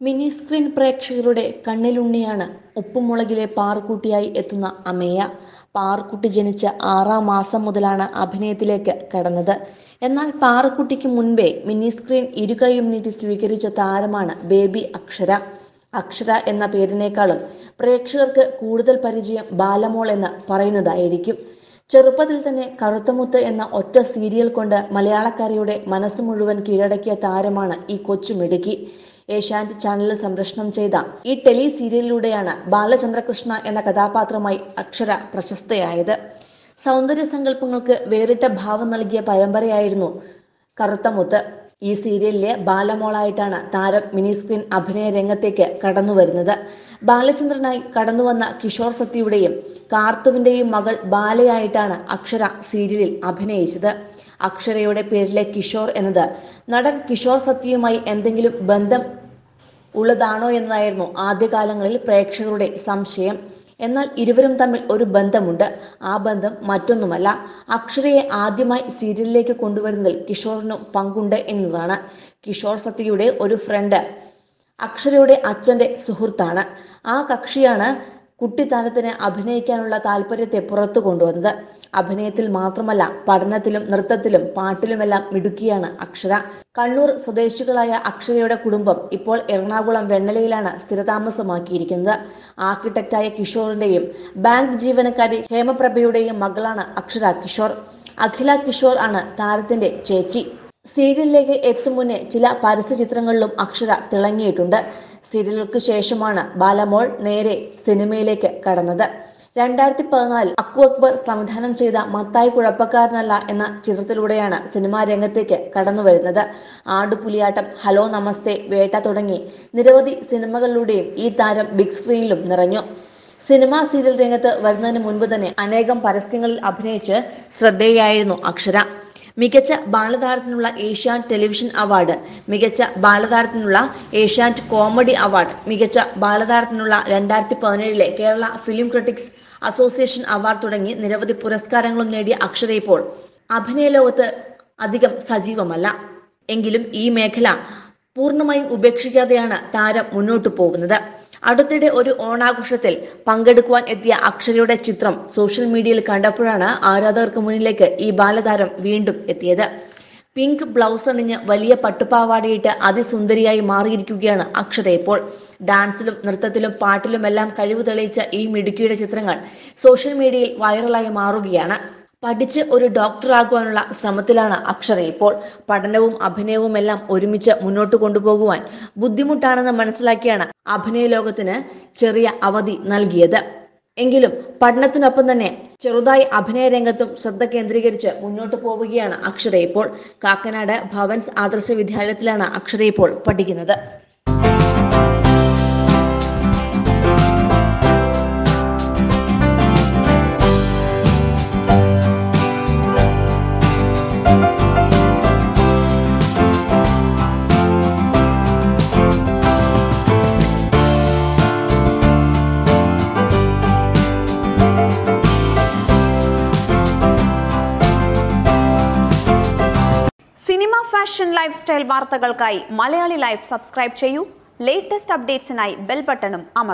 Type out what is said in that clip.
mini screen പ്രേക്ഷകരുടെ കണ്ണിലുണ്ണിയാണ് ഉപ്പുമുളകിലെ പാറുക്കുട്ടിയായി എത്തുന്ന അമേയ പാറുക്കുട്ടി ജനിച്ച ആറാം മാസം മുതലാണ് അഭിനയത്തിലേക്ക് കടന്നത് എന്നാൽ പാറുക്കുട്ടിക്ക് മുൻപേ മിനി സ്ക്രീൻ ഇരുകൈയും നീട്ടി സ്വീകരിച്ച താരമാണ് ബേബി അക്ഷര അക്ഷര എന്ന പേരിനേക്കാളും പ്രേക്ഷകർക്ക് കൂടുതൽ പരിചയം ബാലമോൾ എന്ന് പറയുന്നതായിരിക്കും ചെറുപ്പത്തിൽ തന്നെ കറുത്തമുത്ത് എന്ന ഒറ്റ സീരിയൽ കൊണ്ട് മലയാളക്കരയുടെ മനസ്സ് മുഴുവൻ കീഴടക്കിയ താരമാണ് ഈ കൊച്ചുമിടുക്കി ഏഷ്യാനെറ്റ് ചാനലിൽ സംപ്രേഷണം ചെയ്ത ഈ ടെലി സീരിയലിലൂടെയാണ് ബാലചന്ദ്രകൃഷ്ണ എന്ന കഥാപാത്രമായി അക്ഷര പ്രശസ്തയായത് സൗന്ദര്യ സങ്കല്പങ്ങൾക്ക് വേറിട്ട ഭാവം നൽകിയ പരമ്പരയായിരുന്നു കറുത്തമുത്ത് ഈ സീരിയലിലെ ബാലമോളായിട്ടാണ് താരം മിനി സ്ക്രീൻ അഭിനയ രംഗത്തേക്ക് കടന്നു വരുന്നത് ബാലചന്ദ്രനായി കടന്നുവന്ന കിഷോർ സത്യയുടെയും കാർത്തുവിന്റെയും മകൾ ബാലയായിട്ടാണ് അക്ഷര സീരിയലിൽ അഭിനയിച്ചത് അക്ഷരയുടെ പേരിലെ കിഷോർ എന്നത് നടൻ കിഷോർ സത്യയുമായി എന്തെങ്കിലും ബന്ധം ഉള്ളതാണോ എന്നതായിരുന്നു ആദ്യകാലങ്ങളിൽ പ്രേക്ഷകരുടെ സംശയം എന്നാൽ ഇരുവരും തമ്മിൽ ഒരു ബന്ധമുണ്ട് ആ ബന്ധം മറ്റൊന്നുമല്ല അക്ഷരയെ ആദ്യമായി സീരിയലിലേക്ക് കൊണ്ടുവരുന്നതിൽ കിഷോറിനും പങ്കുണ്ട് എന്നതാണ് കിഷോർ സത്യയുടെ ഒരു ഫ്രണ്ട് അക്ഷരയുടെ അച്ഛന്റെ സുഹൃത്താണ് ആ കക്ഷിയാണ് കുട്ടിത്താരത്തിന് അഭിനയിക്കാനുള്ള താല്പര്യത്തെ പുറത്തു കൊണ്ടുവന്നത് അഭിനയത്തിൽ മാത്രമല്ല പഠനത്തിലും നൃത്തത്തിലും പാട്ടിലുമെല്ലാം മിടുക്കിയാണ് അക്ഷര കണ്ണൂർ സ്വദേശികളായ അക്ഷരയുടെ കുടുംബം ഇപ്പോൾ എറണാകുളം വെണ്ണലയിലാണ് സ്ഥിരതാമസമാക്കിയിരിക്കുന്നത് ആർക്കിടെക്റ്റായ കിഷോറിന്റെയും ബാങ്ക് ജീവനക്കാരി ഹേമപ്രഭയുടെയും മകളാണ് അക്ഷര കിഷോർ അഖില കിഷോർ ആണ് താരത്തിന്റെ ചേച്ചി സീരിയലിലേക്ക് എത്തും മുന്നേ ചില പരസ്യ ചിത്രങ്ങളിലും അക്ഷര തിളങ്ങിയിട്ടുണ്ട് സീരിയലുകൾക്ക് ശേഷമാണ് ബാലമോൾ നേരെ സിനിമയിലേക്ക് കടന്നത് രണ്ടായിരത്തി പതിനാലിൽ അക്കു അക്ബർ സംവിധാനം ചെയ്ത മത്തായി കുഴപ്പക്കാരനല്ല എന്ന ചിത്രത്തിലൂടെയാണ് സിനിമാ രംഗത്തേക്ക് കടന്നു വരുന്നത് ആടുപുലിയാട്ടം ഹലോ നമസ്തേ വേട്ട തുടങ്ങി നിരവധി സിനിമകളിലൂടെയും ഈ താരം ബിഗ് സ്ക്രീനിലും നിറഞ്ഞു സിനിമാ സീരിയൽ രംഗത്ത് വരുന്നതിന് മുൻപ് തന്നെ അനേകം പരസ്യങ്ങളിൽ അഭിനയിച്ച് ശ്രദ്ധേയായിരുന്നു അക്ഷര മികച്ച ബാലതാരത്തിനുള്ള ഏഷ്യാനെറ്റ് ടെലിവിഷൻ അവാർഡ് മികച്ച ബാലതാരത്തിനുള്ള ഏഷ്യാനെറ്റ് കോമഡി അവാർഡ് മികച്ച ബാലതാരത്തിനുള്ള രണ്ടായിരത്തി പതിനേഴിലെ Kerala film critics association award തുടങ്ങി നിരവധി പുരസ്കാരങ്ങളും നേടിയ അക്ഷര ഇപ്പോൾ അഭിനയ ലോകത്ത് അധികം സജീവമല്ല എങ്കിലും ഈ മേഖല പൂർണ്ണമായും ഉപേക്ഷിക്കാതെയാണ് താരം മുന്നോട്ടു പോകുന്നത് അടുത്തിടെ ഒരു ഓണാഘോഷത്തിൽ പങ്കെടുക്കുവാൻ എത്തിയ അക്ഷരയുടെ ചിത്രം സോഷ്യൽ മീഡിയയിൽ കണ്ടപ്പോഴാണ് ആരാധകർക്ക് മുന്നിലേക്ക് ഈ ബാലതാരം വീണ്ടും എത്തിയത് പിങ്ക് ബ്ലൗസ് അണിഞ്ഞ് വലിയ പട്ടുപാവാടയിട്ട് അതിസുന്ദരിയായി മാറിയിരിക്കുകയാണ് അക്ഷര ഇപ്പോൾ ഡാൻസിലും നൃത്തത്തിലും പാട്ടിലുമെല്ലാം കഴിവ് തെളിയിച്ച ഈ മിടുക്കിയുടെ ചിത്രങ്ങൾ സോഷ്യൽ മീഡിയയിൽ വൈറലായി മാറുകയാണ് പഠിച്ച് ഒരു ഡോക്ടറാകുവാനുള്ള ശ്രമത്തിലാണ് അക്ഷര ഇപ്പോൾ പഠനവും അഭിനയവും എല്ലാം ഒരുമിച്ച് മുന്നോട്ട് കൊണ്ടുപോകുവാൻ ബുദ്ധിമുട്ടാണെന്ന് മനസ്സിലാക്കിയാണ് അഭിനയ ലോകത്തിന് ചെറിയ അവധി നൽകിയത് എങ്കിലും പഠനത്തിനൊപ്പം തന്നെ ചെറുതായി അഭിനയ രംഗത്തും ശ്രദ്ധ കേന്ദ്രീകരിച്ച് മുന്നോട്ട് പോവുകയാണ് അക്ഷര ഇപ്പോൾ കാക്കനാട് ഭവൻസ് ആദർശ വിദ്യാലയത്തിലാണ് അക്ഷര ഇപ്പോൾ പഠിക്കുന്നത് സിനിമ ഫാഷൻ ലൈഫ് സ്റ്റൈൽ വാർത്തകൾക്കായി മലയാളി ലൈഫ് സബ്സ്ക്രൈബ് ചെയ്യൂ ലേറ്റസ്റ്റ് അപ്ഡേറ്റ്സിനായി ബെൽ ബട്ടണും അമർ